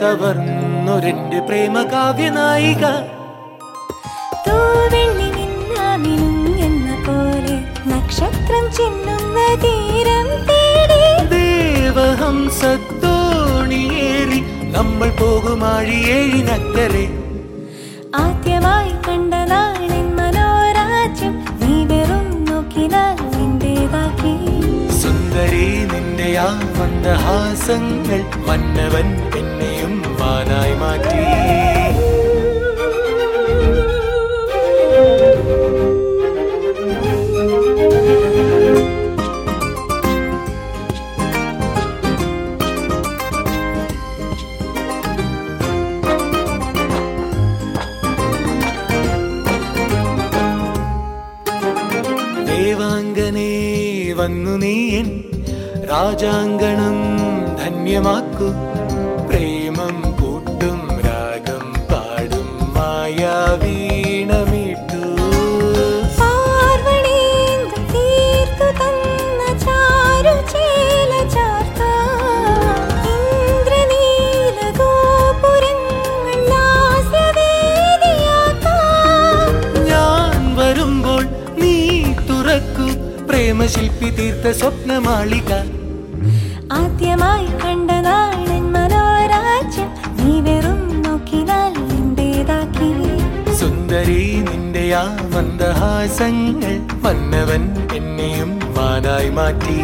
കവർന്നൊരെന്റെ പ്രേമ കാവ്യനായിക തൂവെള്ളി നിന്നാമിനും എന്ന പോലെ നക്ഷത്രം ചിന്നുന്ന തീരം തേടി ദേവഹംസത്തോണിയേറി നമ്മൾ പോകുമാഴിയേഴിനക്കരെ ആദ്യമായി കണ്ട നാളിൻ മനോരാജ്യം നീ വെറും നോക്കിനാൽ നിന്റേതാക്കി സുന്ദരി നിന്റെ ആ മന്ദഹാസങ്ങൾ മന്നവൻ എന്നെയും മാനായി മാറ്റി ദേവാംഗനേ വന്നു നീയൻ രാജാങ്കണം ധന്യമാക്കൂ പ്രേമം കൂട്ടും രാഗം പാടും മായാവീണമീട്ടു പാർവണീന്ദു തീർത്തു തന്ന ചാരുചേല ചാർത്താം. ഇന്ദ്രനീല ഗോപുരങ്ങൾ ലാസ്യവേദിയാക്കാം. ഞാൻ വരുമ്പോൾ നീ തുറക്കൂ പ്രേമശില്പി തീർത്ത സ്വപ്നമാളിക ആദ്യമായി കണ്ട നാളൻ മനോരാജ്യം നീ വെറും നോക്കിനാൽ നിന്റേതാക്കി സുന്ദരി നിന്റെ ആ മന്ദഹാസങ്ങൾ മന്നവൻ എന്നെയും മാനായി മാറ്റി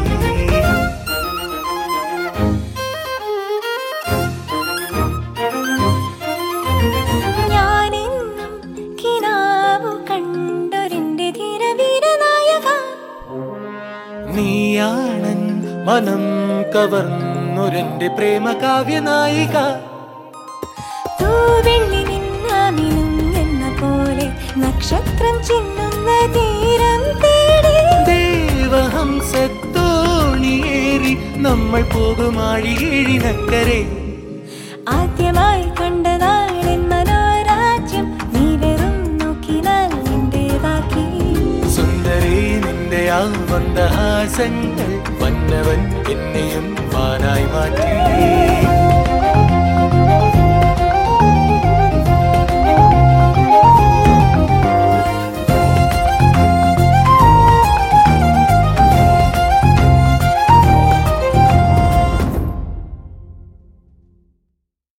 ഞാനെന്നും കിനാവു കണ്ടൊരെന്റെ ധീരവീരനായക നീയാണൻ മനം കവർന്നൊരെന്റെ പ്രേമ കാവ്യനായിക തൂവെള്ളി നിന്നാമിനും എന്ന പോലെ നക്ഷത്രം ചിന്നുന്ന തീരം തേടി ദേവഹംസത്തോണിയേറി നമ്മൾ പോകുമാഴിയേഴിനക്കരെ ആദ്യമായി കണ്ട നാളിൻ മനോരാജ്യം നീ വെറും നോക്കിനാൽ നിന്റേതാക്കി സുന്ദരി നിന്റെ ആ മന്ദഹാസങ്ങൾ മന്നവൻ എന്നെയും മാനായി മാറ്റി